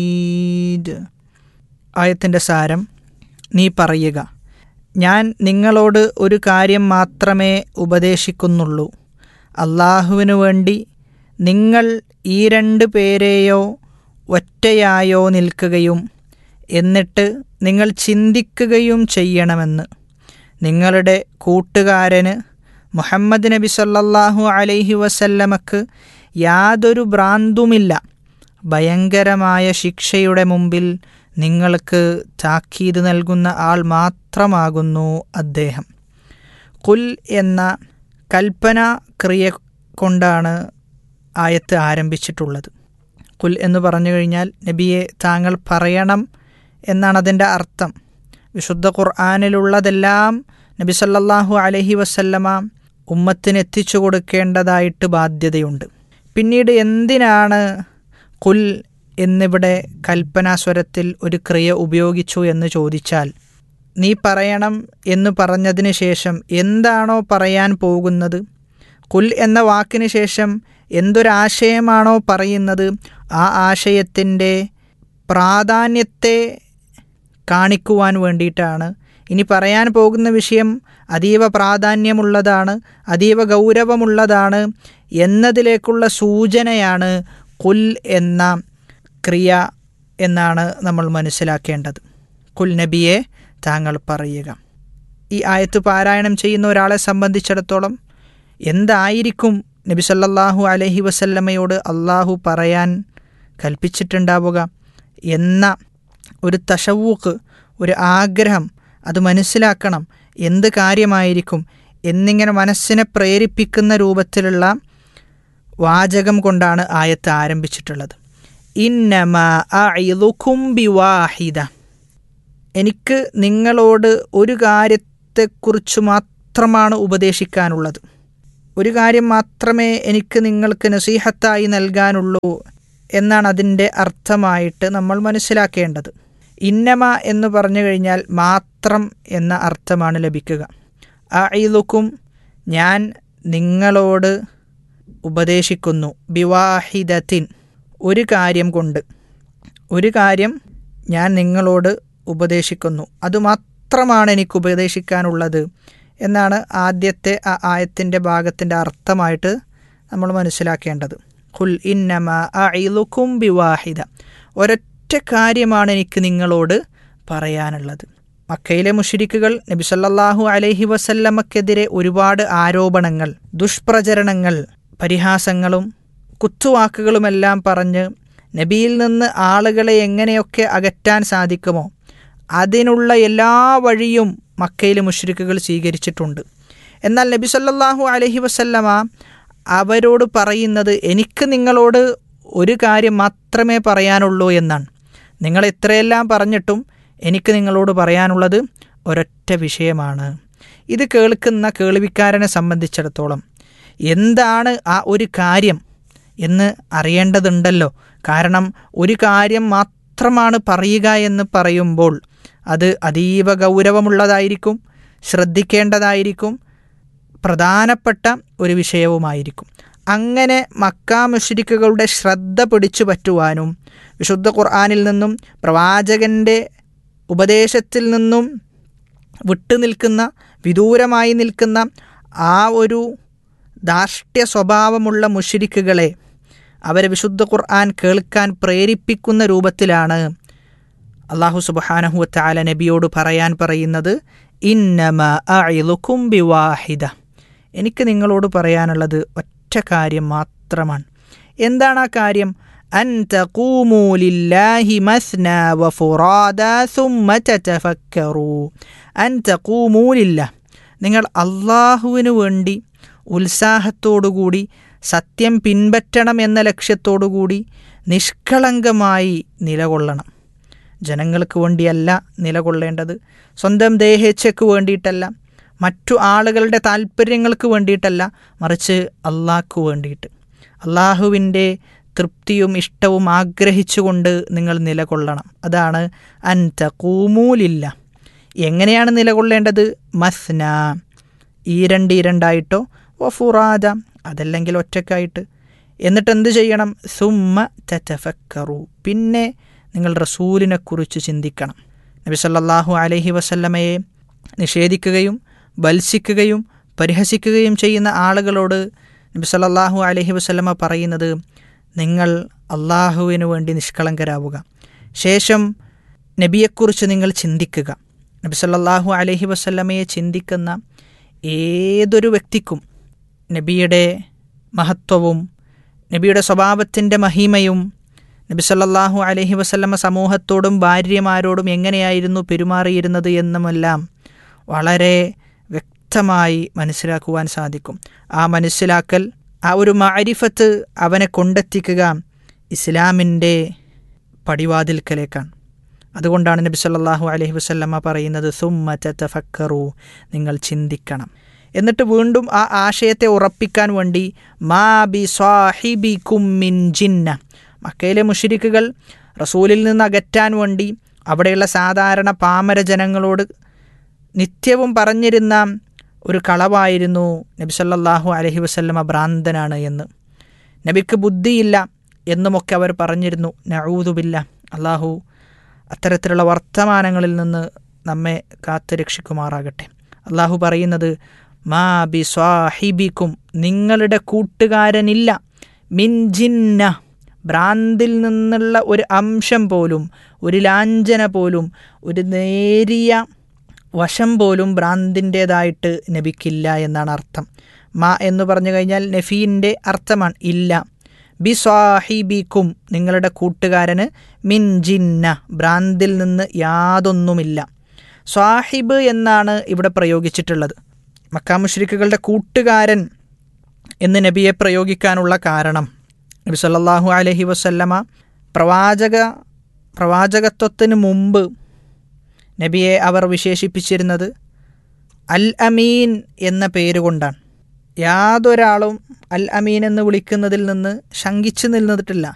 ഈദ് ആയത്തിൻ്റെ സാരം നീ പറയുക ഞാൻ നിങ്ങളോട് ഒരു കാര്യം മാത്രമേ ഉപദേശിക്കുന്നുള്ളൂ അള്ളാഹുവിനു വേണ്ടി നിങ്ങൾ ഈ രണ്ട് പേരെയോ ഒറ്റയായോ നിൽക്കുകയും എന്നിട്ട് നിങ്ങൾ ചിന്തിക്കുകയും ചെയ്യണമെന്ന് നിങ്ങളുടെ കൂട്ടുകാരന് മുഹമ്മദ് നബി സല്ലല്ലാഹു അലൈഹി വസല്ലമക്ക് യാതൊരു ഭ്രാന്തുമില്ല ഭയങ്കരമായ ശിക്ഷയുടെ മുമ്പിൽ നിങ്ങൾക്ക് താക്കീത് നൽകുന്ന ആൾ മാത്രമാകുന്നു അദ്ദേഹം കുൽ എന്ന കൽപ്പന ക്രിയ കൊണ്ടാണ് ആയത്ത് ആരംഭിച്ചിട്ടുള്ളത് കുൽ എന്ന് പറഞ്ഞു കഴിഞ്ഞാൽ നബിയെ താങ്കൾ പറയണം എന്നാണ് അതിൻ്റെ അർത്ഥം വിശുദ്ധ ഖുർആാനിലുള്ളതെല്ലാം നബി സല്ലല്ലാഹു അലഹി വസല്ലമ ഉമ്മത്തിന് എത്തിച്ചു കൊടുക്കേണ്ടതായിട്ട് ബാധ്യതയുണ്ട് പിന്നീട് എന്തിനാണ് കുൽ എന്നിവിടെ കൽപ്പനാസ്വരത്തിൽ ഒരു ക്രിയ ഉപയോഗിച്ചു എന്ന് ചോദിച്ചാൽ നീ പറയണം എന്ന് പറഞ്ഞതിന് ശേഷം എന്താണോ പറയാൻ പോകുന്നത് കുൽ എന്ന വാക്കിന് ശേഷം എന്തൊരാശയമാണോ പറയുന്നത് ആ ആശയത്തിൻ്റെ പ്രാധാന്യത്തെ കാണിക്കുവാൻ വേണ്ടിയിട്ടാണ് ഇനി പറയാൻ പോകുന്ന വിഷയം അതീവ പ്രാധാന്യമുള്ളതാണ് അതീവ ഗൗരവമുള്ളതാണ് എന്നതിലേക്കുള്ള സൂചനയാണ് കുൽ എന്ന ക്രിയ എന്നാണ് നമ്മൾ മനസ്സിലാക്കേണ്ടത് കുൽ നബിയെ താങ്കൾ പറയുക ഈ ആയത്ത് പാരായണം ചെയ്യുന്ന ഒരാളെ സംബന്ധിച്ചിടത്തോളം എന്തായിരിക്കും നബി സല്ലല്ലാഹു അലഹി വസല്ലമയോട് അള്ളാഹു പറയാൻ കൽപ്പിച്ചിട്ടുണ്ടാവുക എന്ന ഒരു തഷവൂക്ക് ഒരു ആഗ്രഹം അത് മനസ്സിലാക്കണം എന്ത് കാര്യമായിരിക്കും എന്നിങ്ങനെ മനസ്സിനെ പ്രേരിപ്പിക്കുന്ന രൂപത്തിലുള്ള വാചകം കൊണ്ടാണ് ആയത്ത് ആരംഭിച്ചിട്ടുള്ളത് ഇന്നമ ബിവാഹിദ എനിക്ക് നിങ്ങളോട് ഒരു കാര്യത്തെക്കുറിച്ച് മാത്രമാണ് ഉപദേശിക്കാനുള്ളത് ഒരു കാര്യം മാത്രമേ എനിക്ക് നിങ്ങൾക്ക് നസീഹത്തായി നൽകാനുള്ളൂ എന്നാണ് അതിൻ്റെ അർത്ഥമായിട്ട് നമ്മൾ മനസ്സിലാക്കേണ്ടത് ഇന്നമ എന്ന് പറഞ്ഞു കഴിഞ്ഞാൽ മാത്രം എന്ന അർത്ഥമാണ് ലഭിക്കുക ആ ഇതുക്കും ഞാൻ നിങ്ങളോട് ഉപദേശിക്കുന്നു ബിവാഹിദത്തിൻ ഒരു കാര്യം കൊണ്ട് ഒരു കാര്യം ഞാൻ നിങ്ങളോട് ഉപദേശിക്കുന്നു അതുമാത്രമാണ് എനിക്ക് ഉപദേശിക്കാനുള്ളത് എന്നാണ് ആദ്യത്തെ ആ ആയത്തിൻ്റെ ഭാഗത്തിൻ്റെ അർത്ഥമായിട്ട് നമ്മൾ മനസ്സിലാക്കേണ്ടത് ഖുൽ ഇന്നമ അഇലുക്കും ബിവാഹിദ ഒരൊറ്റ കാര്യമാണ് എനിക്ക് നിങ്ങളോട് പറയാനുള്ളത് മക്കയിലെ മുഷിരിക്കുകൾ നബി സല്ലല്ലാഹു അലൈഹി വസല്ലമക്കെതിരെ ഒരുപാട് ആരോപണങ്ങൾ ദുഷ്പ്രചരണങ്ങൾ പരിഹാസങ്ങളും കുത്തുവാക്കുകളുമെല്ലാം പറഞ്ഞ് നബിയിൽ നിന്ന് ആളുകളെ എങ്ങനെയൊക്കെ അകറ്റാൻ സാധിക്കുമോ അതിനുള്ള എല്ലാ വഴിയും മക്കയിൽ മുഷ്രിക്കുകൾ സ്വീകരിച്ചിട്ടുണ്ട് എന്നാൽ നബി സല്ലല്ലാഹു അലഹി വസല്ലമ അവരോട് പറയുന്നത് എനിക്ക് നിങ്ങളോട് ഒരു കാര്യം മാത്രമേ പറയാനുള്ളൂ എന്നാണ് നിങ്ങൾ എത്രയെല്ലാം പറഞ്ഞിട്ടും എനിക്ക് നിങ്ങളോട് പറയാനുള്ളത് ഒരൊറ്റ വിഷയമാണ് ഇത് കേൾക്കുന്ന കേൾവിക്കാരനെ സംബന്ധിച്ചിടത്തോളം എന്താണ് ആ ഒരു കാര്യം എന്ന് അറിയേണ്ടതുണ്ടല്ലോ കാരണം ഒരു കാര്യം മാത്രമാണ് പറയുക എന്ന് പറയുമ്പോൾ അത് അതീവ ഗൗരവമുള്ളതായിരിക്കും ശ്രദ്ധിക്കേണ്ടതായിരിക്കും പ്രധാനപ്പെട്ട ഒരു വിഷയവുമായിരിക്കും അങ്ങനെ മക്ക മുഷ്രിക്കുകളുടെ ശ്രദ്ധ പിടിച്ചു പറ്റുവാനും വിശുദ്ധ ഖുർആാനിൽ നിന്നും പ്രവാചകൻ്റെ ഉപദേശത്തിൽ നിന്നും വിട്ടുനിൽക്കുന്ന വിദൂരമായി നിൽക്കുന്ന ആ ഒരു ധാർഷ്ട്യ സ്വഭാവമുള്ള മുഷിരിക്കുകളെ അവരെ വിശുദ്ധ ഖുർആൻ കേൾക്കാൻ പ്രേരിപ്പിക്കുന്ന രൂപത്തിലാണ് അള്ളാഹു സുബാനഹുവത്താല നബിയോട് പറയാൻ പറയുന്നത് ഇന്നമ അഇലുക്കും ബിവാഹിദ എനിക്ക് നിങ്ങളോട് പറയാനുള്ളത് ഒറ്റ കാര്യം മാത്രമാണ് എന്താണ് ആ കാര്യം അൻ തഖൂമൂ ലില്ലാഹി മസ്ന വഫുറാദ സുമ്മ തതഫക്കറൂ അൻ തഖൂമൂ ലില്ലാഹ് നിങ്ങൾ അള്ളാഹുവിനു വേണ്ടി ഉത്സാഹത്തോടുകൂടി സത്യം പിൻപറ്റണം എന്ന ലക്ഷ്യത്തോടുകൂടി നിഷ്കളങ്കമായി നിലകൊള്ളണം ജനങ്ങൾക്ക് വേണ്ടിയല്ല നിലകൊള്ളേണ്ടത് സ്വന്തം ദേഹേച്ഛയ്ക്ക് വേണ്ടിയിട്ടല്ല മറ്റു ആളുകളുടെ താല്പര്യങ്ങൾക്ക് വേണ്ടിയിട്ടല്ല മറിച്ച് അള്ളാഹ്ക്ക് വേണ്ടിയിട്ട് അള്ളാഹുവിൻ്റെ തൃപ്തിയും ഇഷ്ടവും ആഗ്രഹിച്ചുകൊണ്ട് നിങ്ങൾ നിലകൊള്ളണം അതാണ് അൻ തകൂമൂലില്ല എങ്ങനെയാണ് നിലകൊള്ളേണ്ടത് മസ്ന ഈ രണ്ട് ഇരണ്ടായിട്ടോ വഫുറാദ അതല്ലെങ്കിൽ ഒറ്റക്കായിട്ട് എന്നിട്ട് എന്ത് ചെയ്യണം സുമ്മ തറ്റഫക്കറു പിന്നെ നിങ്ങൾ റസൂലിനെക്കുറിച്ച് ചിന്തിക്കണം നബി സല്ലല്ലാഹു അലൈഹി വസല്ലമയെ നിഷേധിക്കുകയും ബത്സിക്കുകയും പരിഹസിക്കുകയും ചെയ്യുന്ന ആളുകളോട് നബി സല്ലല്ലാഹു അലൈഹി വസല്ലമ പറയുന്നത് നിങ്ങൾ അള്ളാഹുവിനു വേണ്ടി നിഷ്കളങ്കരാവുക ശേഷം നബിയെക്കുറിച്ച് നിങ്ങൾ ചിന്തിക്കുക നബി സല്ലല്ലാഹു അലൈഹി വസല്ലമയെ ചിന്തിക്കുന്ന ഏതൊരു വ്യക്തിക്കും നബിയുടെ മഹത്വവും നബിയുടെ സ്വഭാവത്തിൻ്റെ മഹിമയും നബി സല്ലല്ലാഹു അലൈഹി വസല്ലമ സമൂഹത്തോടും ഭാര്യമാരോടും എങ്ങനെയായിരുന്നു പെരുമാറിയിരുന്നത് എന്നുമെല്ലാം വളരെ വ്യക്തമായി മനസ്സിലാക്കുവാൻ സാധിക്കും ആ മനസ്സിലാക്കൽ ആ ഒരു മാരിഫത്ത് അവനെ കൊണ്ടെത്തിക്കുക ഇസ്ലാമിൻ്റെ പടിവാതിൽക്കലേക്കാണ് അതുകൊണ്ടാണ് നബി സല്ലല്ലാഹു അലൈഹി വസല്ലമ പറയുന്നത് സുമ്മ തഫക്കറു നിങ്ങൾ ചിന്തിക്കണം എന്നിട്ട് വീണ്ടും ആ ആശയത്തെ ഉറപ്പിക്കാൻ വേണ്ടി മാ ബി സ്വാഹിബി കുമ്മിൻ ജിന്ന മക്കയിലെ മുഷിരിക്കുകൾ റസൂലിൽ നിന്ന് അകറ്റാൻ വേണ്ടി അവിടെയുള്ള സാധാരണ പാമര ജനങ്ങളോട് നിത്യവും പറഞ്ഞിരുന്ന ഒരു കളവായിരുന്നു നബി സല്ലല്ലാഹു അലൈഹി വസല്ലമ ഭ്രാന്തനാണ് എന്ന് നബിക്ക് ബുദ്ധിയില്ല എന്നുമൊക്കെ അവർ പറഞ്ഞിരുന്നു നഊദുബില്ല അള്ളാഹു അത്തരത്തിലുള്ള വർത്തമാനങ്ങളിൽ നിന്ന് നമ്മെ കാത്തു രക്ഷിക്കുമാറാകട്ടെ അള്ളാഹു പറയുന്നത് മാ ബി സ്വാഹിബിക്കും നിങ്ങളുടെ കൂട്ടുകാരനില്ല മിൻ ജിന്ന ഭ്രാന്തിൽ നിന്നുള്ള ഒരു അംശം പോലും ഒരു ലാഞ്ചന പോലും ഒരു നേരിയ വശം പോലും ഭ്രാന്തിൻ്റേതായിട്ട് നബിക്കില്ല എന്നാണ് അർത്ഥം മാ എന്ന് പറഞ്ഞു കഴിഞ്ഞാൽ നഫീൻ്റെ അർത്ഥമാണ് ഇല്ല ബി സ്വാഹിബിക്കും നിങ്ങളുടെ കൂട്ടുകാരന് മിൻ ജിന്ന ഭ്രാന്തിൽ നിന്ന് യാതൊന്നുമില്ല സ്വാഹിബ് എന്നാണ് ഇവിടെ പ്രയോഗിച്ചിട്ടുള്ളത് മക്കാമുഷ്രിക്കുകളുടെ കൂട്ടുകാരൻ എന്ന് നബിയെ പ്രയോഗിക്കാനുള്ള കാരണം നബി സല്ലല്ലാഹു അലൈഹി വസല്ലമ പ്രവാചക പ്രവാചകത്വത്തിന് മുമ്പ് നബിയെ അവർ വിശേഷിപ്പിച്ചിരുന്നത് അൽ അമീൻ എന്ന പേരുകൊണ്ടാണ് യാതൊരാളും അൽ അമീൻ എന്ന് വിളിക്കുന്നതിൽ നിന്ന് ശങ്കിച്ചു നിന്നിട്ടില്ല